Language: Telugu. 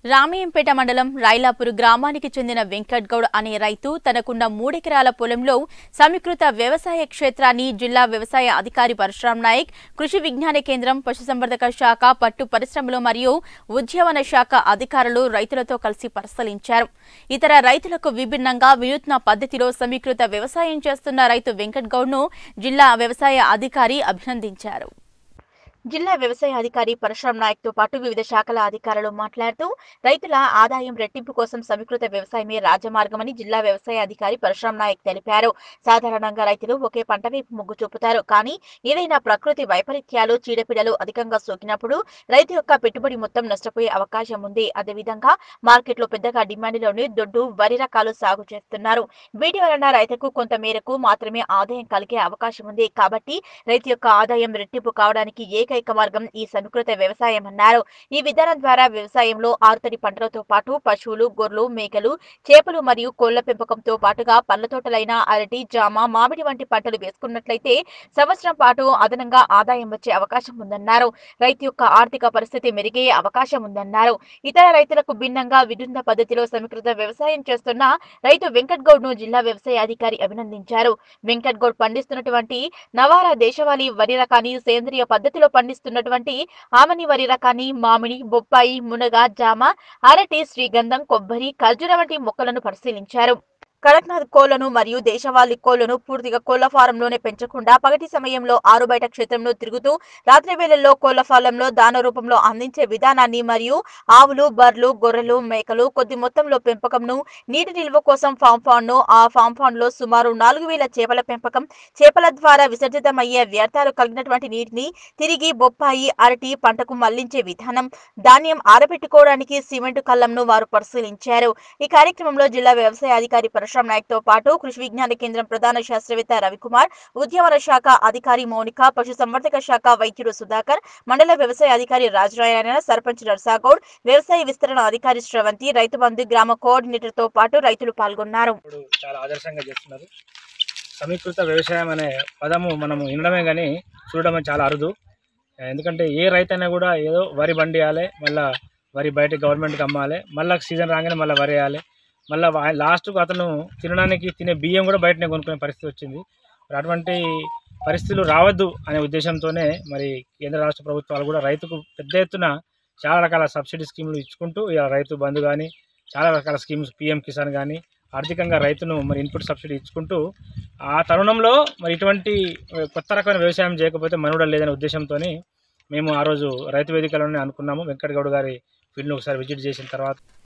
రామయ్యంపేట మండలం రైలాపూర్ గ్రామానికి చెందిన వెంకట్ గౌడ్ అనే రైతు తనకున్న మూడెకరాల పొలంలో సమీకృత వ్యవసాయ క్షేత్రాన్ని జిల్లా వ్యవసాయ అధికారి పరశురాం నాయక్ కృషి విజ్ఞాన కేంద్రం పశుసంవర్ధక శాఖ పట్టు పరిశ్రమలు మరియు ఉద్యానవన శాఖ అధికారులు రైతులతో కలిసి పరిశీలించారు ఇతర రైతులకు విభిన్నంగా వినూత్న పద్ధతిలో సమీకృత వ్యవసాయం చేస్తున్న రైతు వెంకట్ గౌడ్ను జిల్లా వ్యవసాయ అధికారి అభినందించారు జిల్లా వ్యవసాయ అధికారి పరశురాం నాయక్ తో పాటు వివిధ శాఖల అధికారులు మాట్లాడుతూ రైతుల ఆదాయం రెట్టింపు కోసం సమీకృత వ్యవసాయమే రాజమార్గమని జిల్లా వ్యవసాయ అధికారి పరశురాం నాయక్ తెలిపారు సాధారణంగా రైతులు ఒకే పంట వైపు మొగ్గు చూపుతారు కానీ ఏదైనా ప్రకృతి వైపరీత్యాలు చీడపీడలు అధికంగా సోకినప్పుడు రైతు యొక్క పెట్టుబడి మొత్తం నష్టపోయే అవకాశం ఉంది అదేవిధంగా మార్కెట్లో పెద్దగా డిమాండ్లోని దొడ్డు వరి రకాలు సాగు చేస్తున్నారు వీటి వలన రైతుకు కొంత మేరకు మాత్రమే ఆదాయం కలిగే అవకాశం ఉంది కాబట్టి రైతు యొక్క ఆదాయం రెట్టింపు కావడానికి ఏకైక మార్గం ఈ సమీకృత వ్యవసాయం అన్నారు ఈ విధానం ద్వారా వ్యవసాయంలో ఆరుతడి పంటలతో పాటు పశువులు గొర్రెలు మేకలు చేపలు మరియు కోళ్ల పెంపకంతో పాటుగా పండ్ల తోటలైన అరటి జామ మామిడి వంటి పంటలు వేసుకున్నట్లయితే సంవత్సరం పాటు అదనంగా ఆదాయం వచ్చే అవకాశం ఉందన్నారు రైతు యొక్క ఆర్థిక పరిస్థితి మెరుగయ్యే అవకాశం ఉందన్నారు ఇతర రైతులకు భిన్నంగా విభిన్న పద్ధతిలో సమీకృత వ్యవసాయం చేస్తున్న రైతు వెంకట్ గౌడ్ ను జిల్లా వ్యవసాయ అధికారి అభినందించారు వెంకట్ గౌడ్ పండిస్తున్నటువంటి నవారా దేశవాళీ వరి రకాన్ని సేంద్రియ పద్ధతిలో పండిస్తున్నటువంటి ఆమని వరి రకాన్ని మామిడి బొప్పాయి మునగ జామ అరటి శ్రీగంధం కొబ్బరి ఖర్జూర వంటి మొక్కలను పరిశీలించారు కడక్నాథ్ కోళ్లను మరియు దేశవాళీ కోళ్లను పూర్తిగా కోళ్ల ఫారంలోనే పెంచకుండా పగటి సమయంలో ఆరు బయట క్షేత్రంలో తిరుగుతూ రాత్రి వేళల్లో కోళ్ల ఫారంలో దాన రూపంలో అందించే విధానాన్ని మరియు ఆవులు బర్రెలు గొర్రెలు మేకలు కొద్ది మొత్తంలో పెంపకంను నీటి నిల్వ కోసం ఫామ్ ఫాండ్ ను ఆ ఫామ్ ఫాండ్ లో సుమారు నాలుగు వేల చేపల పెంపకం చేపల ద్వారా విసర్జితమయ్యే వ్యర్థాలు కలిగినటువంటి నీటిని తిరిగి బొప్పాయి అరటి పంటకు మళ్లించే విధానం ధాన్యం ఆరబెట్టుకోవడానికి సిమెంట్ కల్లంను వారు పరిశీలించారు ఈ కార్యక్రమంలో జిల్లా వ్యవసాయ అధికారి పరశురాం నాయక్ తో పాటు కృషి విజ్ఞాన కేంద్రం ప్రధాన శాస్త్రవేత్త రవికుమార్ ఉద్యానవన శాఖ అధికారి మౌనిక పశు సంవర్ధక శాఖ వైద్యుడు సుధాకర్ మండల వ్యవసాయ అధికారి రాజరాయన సర్పంచ్ నర్సాగౌడ్ వ్యవసాయ విస్తరణ అధికారి శ్రవంతి రైతు బంధు గ్రామ కోఆర్డినేటర్ తో పాటు రైతులు పాల్గొన్నారు ఇప్పుడు చాలా ఆదర్శంగా చేస్తున్నారు సమీకృత వ్యవసాయం అనే పదము మనము వినడమే కానీ చూడడమే చాలా అరుదు ఎందుకంటే ఏ రైతైనా కూడా ఏదో వరి బండియాలి మళ్ళీ వరి బయట గవర్నమెంట్కి అమ్మాలి మళ్ళీ సీజన్ రాగానే మళ్ళీ వరి వేయాలి మళ్ళీ లాస్ట్కు అతను తినడానికి తినే బియ్యం కూడా బయటనే కొనుక్కునే పరిస్థితి వచ్చింది మరి అటువంటి పరిస్థితులు రావద్దు అనే ఉద్దేశంతోనే మరి కేంద్ర రాష్ట్ర ప్రభుత్వాలు కూడా రైతుకు పెద్ద ఎత్తున చాలా రకాల సబ్సిడీ స్కీములు ఇచ్చుకుంటూ ఇలా రైతు బంధు కానీ చాలా రకాల స్కీమ్స్ పిఎం కిసాన్ కానీ ఆర్థికంగా రైతును మరి ఇన్పుట్ సబ్సిడీ ఇచ్చుకుంటూ ఆ తరుణంలో మరి ఇటువంటి కొత్త రకమైన వ్యవసాయం చేయకపోతే మనుగడ లేదనే ఉద్దేశంతో మేము ఆ రోజు రైతు వేదికలోనే అనుకున్నాము వెంకటగౌడ్ గారి ఫీల్డ్ను ఒకసారి విజిట్ చేసిన తర్వాత